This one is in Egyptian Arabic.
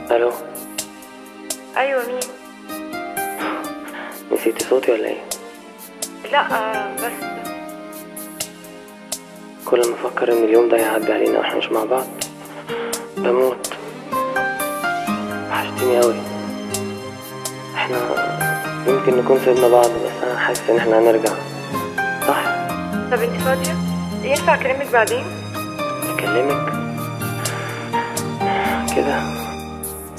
الو ايوه مين نسيتي صوتي ولا ايه لا آه، بس كل ما افكر ان اليوم ده هيعدي علينا واحنا مش مع بعض بموت وحشتيني قوي احنا يمكن نكون سيبنا بعض بس انا حاسس ان احنا هنرجع صح طب انت فاضيه ينفع اكلمك بعدين اكلمك كده